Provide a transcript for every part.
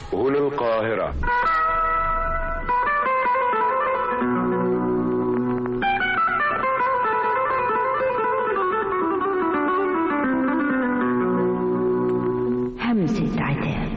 هنا القاهرة همسة عتاب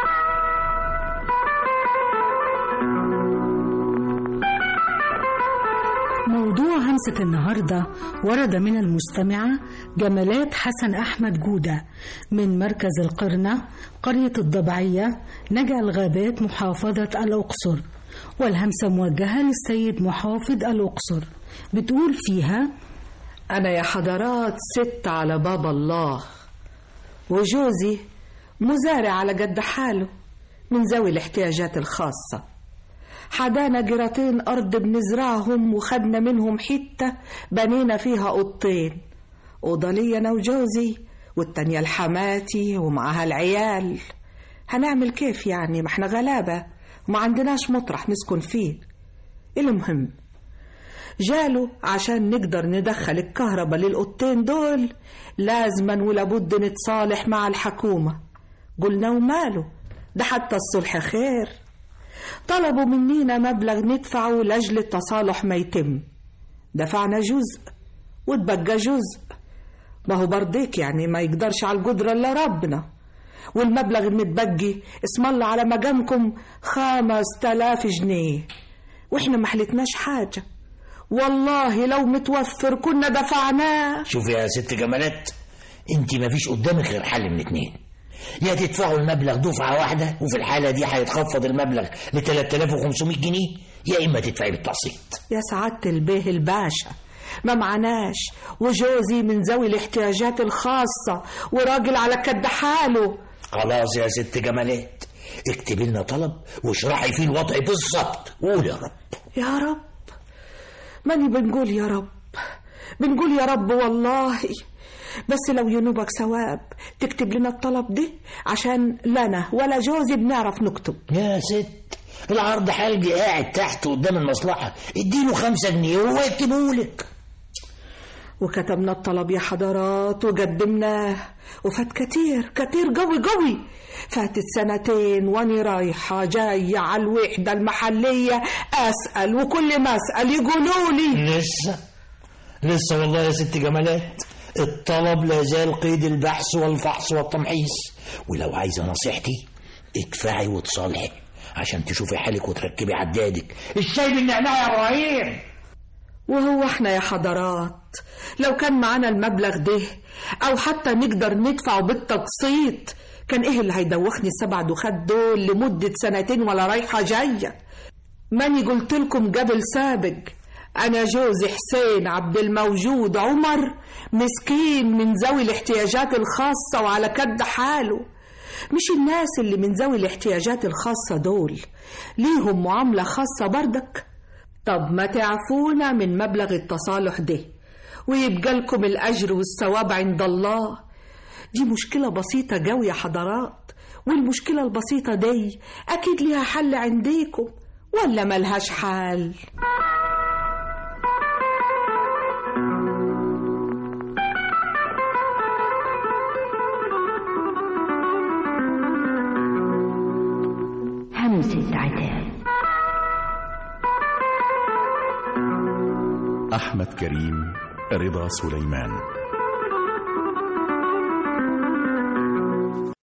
موضوع همسة النهاردة ورد من المستمعة جمالات حسن أحمد جودة من مركز القرنة قرية الضبعية نجع الغابات محافظة الأقصر والهمسة موجهة للسيد محافظ الأقصر بتقول فيها أنا يا حضرات ست على باب الله وجوزي مزارع على قد حاله من ذوي الاحتياجات الخاصة حدانا جراتين أرض بنزرعهم وخدنا منهم حتة بنينا فيها أوضتين أوضة لي أنا وجوزي والتانية لحماتي ومعاها العيال هنعمل كيف يعني ما احنا غلابة وما عندناش مطرح نسكن فيه المهم جاله عشان نقدر ندخل الكهرباء للأوضتين دول لازما ولابد نتصالح مع الحكومة قلنا وماله ده حتى الصلح خير طلبوا منينا مبلغ ندفعه لأجل التصالح ما يتم دفعنا جزء واتبقى جزء ما هو برضيك يعني ما يقدرش على القدرة إلا ربنا والمبلغ المتبقي اسم الله على مجامكم خمس تلاف جنيه واحنا ما حلتناش حاجة والله لو متوفر كنا دفعناه شوفي يا ست جمالات انت ما فيش قدامك غير حل من اتنين يا تدفعوا المبلغ دفعة واحدة وفي الحالة دي هيتخفض المبلغ ل 3500 جنيه يا إما تدفعي بالتقسيط يا سعادة البيه الباشا ما معناش وجوزي من ذوي الاحتياجات الخاصة وراجل على كد حاله خلاص يا ست جمالات اكتبي لنا طلب واشرحي فيه الوضع بالظبط قول يا رب يا رب ماني بنقول يا رب بنقول يا رب والله بس لو ينوبك ثواب تكتب لنا الطلب ده عشان لا انا ولا جوزي بنعرف نكتب يا ست العرض حلقي قاعد تحت قدام المصلحة اديله خمسة جنيه وهو يكتبهولك وكتبنا الطلب يا حضرات وقدمناه وفات كتير كتير قوي قوي فاتت سنتين واني رايحة جاية على الوحدة المحلية أسأل وكل ما أسأل يقولوا لي لسه لسه والله يا ست جمالات الطلب لا زال قيد البحث والفحص والتمحيص ولو عايزة نصيحتي ادفعي وتصالحي عشان تشوفي حالك وتركبي عدادك الشاي بالنعناع يا ابراهيم وهو احنا يا حضرات لو كان معانا المبلغ ده او حتى نقدر ندفعه بالتقسيط كان ايه اللي هيدوخني السبع دخات دول لمدة سنتين ولا رايحة جاية ماني قلت لكم قبل سابق أنا جوزي حسين عبد الموجود عمر مسكين من ذوي الاحتياجات الخاصة وعلى كد حاله مش الناس اللي من ذوي الاحتياجات الخاصة دول ليهم معاملة خاصة بردك طب ما تعفونا من مبلغ التصالح ده ويبقى لكم الأجر والثواب عند الله دي مشكلة بسيطة جو يا حضرات والمشكلة البسيطة دي أكيد ليها حل عنديكم ولا ملهاش حل همسة عتاب أحمد كريم رضا سليمان